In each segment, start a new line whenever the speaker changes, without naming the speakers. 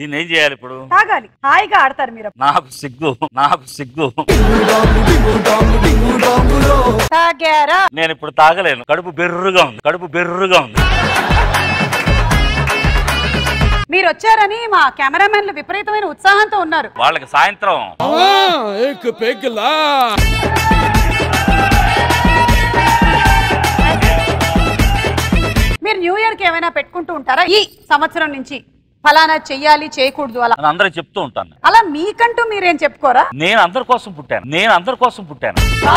దీన్ని ఏం చేయాలి ఇప్పుడు
తాగాలి హాయిగా ఆడతారు మీరు
నాకు సిగ్గు నాకు సిగ్గు
తాగారా
నేను ఇప్పుడు తాగలేను కడుపు బెర్రుగా ఉంది కడుపు బెర్రుగా ఉంది
మీరు వచ్చారని మా కెమెరామెన్లు విపరీతమైన ఉత్సాహంతో ఉన్నారు
వాళ్ళకి సాయంత్రం
एक पेगला
మీరు న్యూ ఇయర్ కి ఏమైనా పెట్టుకుంటూ ఉంటారా ఈ సంవత్సరం నుంచి ఫలానా చెయ్యాలి చేయకూడదు అలా
అని అందరికి చెప్తూ ఉంటాను
అలా మీకంటూ మీరేం చెప్పుకోరా
నేను అందరి కోసం పుట్టాను నేను అందరి కోసం పుట్టాను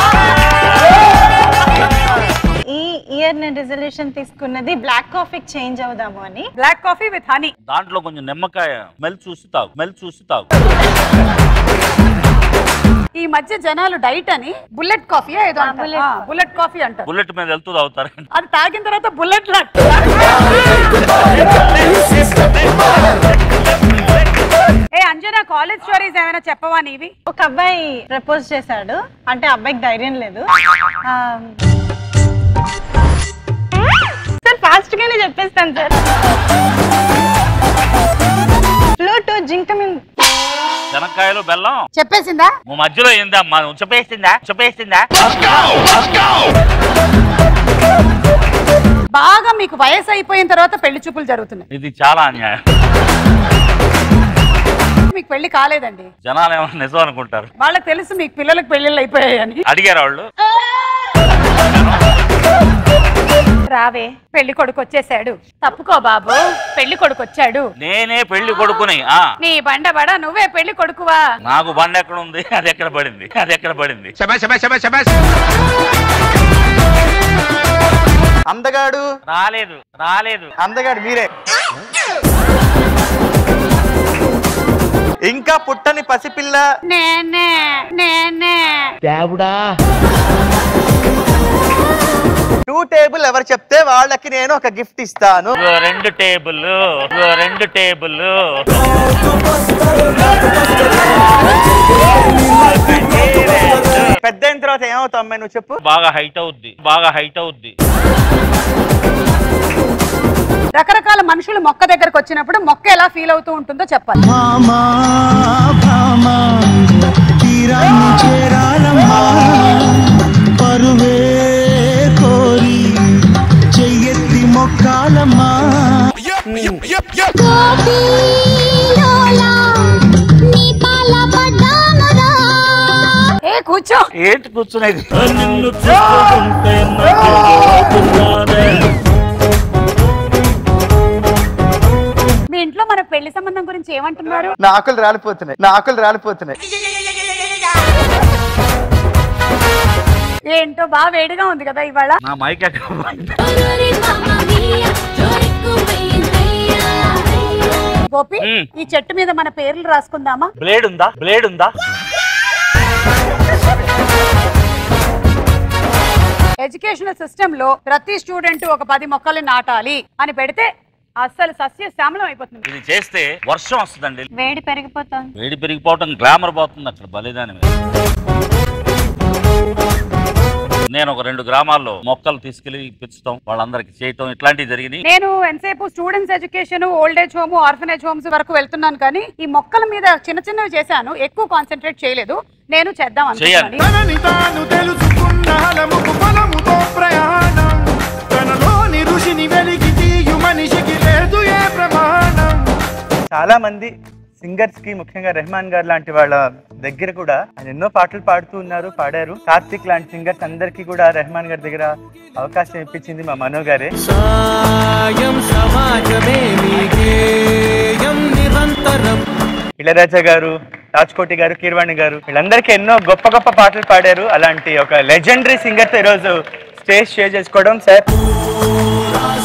ఈ ఇయర్ నేను రిజల్యూషన్ తీసుకున్నది బ్లాక్ కాఫీకి చేంజ్ అవుదాము అని
బ్లాక్ కాఫీ విత్ హనీ
దాంట్లో కొంచెం నిమ్మకాయ స్మెల్ చూసి తాగు స్మెల్ చూసి తాగు
ఈ మధ్య జనాలు డైట్ అని బుల్లెట్ కాఫీ ఏదో అంటారు. ఆ, బుల్లెట్ కాఫీ అంటారు
బుల్లెట్ మీద వెళ్తూ తాగుతారు
అది తాగిన తర్వాత బుల్లెట్ లాట్ ఏ అంజనా కాలేజ్ స్టోరీస్ ఏమైనా చెప్పవా నీవి
ఒక అబ్బాయి ప్రపోజ్ చేశాడు అంటే అబ్బాయికి ధైర్యం లేదు ఆ, సార్ ఫాస్ట్ గానే చెప్పేస్తాను సార్ ఫ్లూట్ జింక మీద
శనక్కాయలు బెల్లం
చెప్పేసిందా
నువ్వు మధ్యలో ఏందమ్మా నువ్వు చెప్పేసిందా చెప్పేసిందా
బాగా మీకు వయసు అయిపోయిన తర్వాత పెళ్లి చూపులు జరుగుతున్నాయి
ఇది చాలా అన్యాయం
మీకు పెళ్లి కాలేదండి
జనాలు ఏమన్నా నిజం అనుకుంటారు
వాళ్ళకి తెలుసు మీకు పిల్లలకు పెళ్లిళ్ళు అయిపోయాయని
అడిగారు వాళ్ళు
రావే పెళ్లి కొడుకు వచ్చేసాడు తప్పుకో బాబు పెళ్లి కొడుకు వచ్చాడు
నేనే పెళ్లి కొడుకుని ఆ
నీ బండ బడ నువ్వే పెళ్లి కొడుకువా
నాకు బండి ఎక్కడ ఉంది అది ఎక్కడ పడింది అది ఎక్కడ పడింది
అందగాడు
రాలేదు రాలేదు
అందగాడు మీరే ఇంకా పుట్టని పసిపిల్ల
నేనే నేనే
టూ టేబుల్ ఎవరు చెప్తే వాళ్ళకి నేను ఒక గిఫ్ట్ ఇస్తాను
ఇదిగో రెండు టేబుల్ ఇదిగో రెండు టేబుల్
పెద్ద అయిన తర్వాత ఏమవుతావు అమ్మాయి నువ్వు చెప్పు
బాగా హైట్ అవుద్ది బాగా హైట్ అవుద్ది
రకరకాల మనుషులు మొక్క దగ్గరకు వచ్చినప్పుడు మొక్క ఎలా ఫీల్ అవుతూ ఉంటుందో చెప్పాలి
భామా భామా తీరాన్ని చేరాలమ్మా పరువే కోరి చెయ్యెత్తి మొక్కాలమ్మా
ఏ కూర్చో
ఏంటి కూర్చునేది
నిన్ను చూస్తుంటే నాకేమవుతున్నానే
మీ ఇంట్లో మన పెళ్లి సంబంధం గురించి ఏమంటున్నారు
నా ఆకులు రాలిపోతున్నాయి నా ఆకులు రాలిపోతున్నాయి
ఏంటో బాగా వేడిగా ఉంది కదా ఇవాళ
నా మైక్ ఎక్కడ పోయింది?
గోపి
మ్.
ఈ చెట్టు మీద మన పేర్లు రాసుకుందామా
బ్లేడ్ ఉందా బ్లేడ్ ఉందా
ఎడ్యుకేషనల్ సిస్టమ్ లో ప్రతి స్టూడెంట్ ఒక పది మొక్కలు నాటాలి అని పెడితే అస్సలు సస్య శ్యామలం అయిపోతుంది
ఇది చేస్తే వర్షం వస్తుందండి
వేడి పెరిగిపోతుంది
వేడి పెరిగిపోవటం గ్లామర్ పోతుంది అక్కడ బలిదాని మీద నేను ఒక రెండు గ్రామాల్లో మొక్కలు తీసుకెళ్లి పెంచుతాం వాళ్ళందరికి చేయటం ఇట్లాంటివి జరిగినాయి
నేను ఎంతసేపు students education old age home orphanage homes వరకు వెళ్తున్నాను కానీ ఈ మొక్కల మీద చిన్న చిన్నవి చేశాను ఎక్కువ కాన్సన్ట్రేట్ చేయలేదు నేను చేద్దాం
చేయాలి.
అనుకుంటున్నాను
తనని తాను తెలుసుకున్న హలముకు ఫలముతో ప్రయాణం తనలోని ఋషిని వెలికి తీయు మనిషికి లేదు ఏ ప్రమాణం
చాలా మంది సింగర్స్ కి ముఖ్యంగా రెహమాన్ గారు లాంటి వాళ్ళ దగ్గర కూడా ఆయన ఎన్నో పాటలు పాడుతూ ఉన్నారు పాడారు కార్తిక్ లాంటి సింగర్స్ అందరికీ కూడా రెహమాన్ గారి దగ్గర అవకాశం ఇప్పించింది మా మనో గారే
సాయం సమాజమే మీకేయం నిరంతరం
ఇళరాజా గారు రాజ్కోటి గారు కీర్వాణి గారు వీళ్ళందరికీ ఎన్నో గొప్ప గొప్ప పాటలు పాడారు అలాంటి ఒక లెజెండరీ సింగర్ తో ఈరోజు స్టేజ్ షేర్ చేసుకోవడం సార్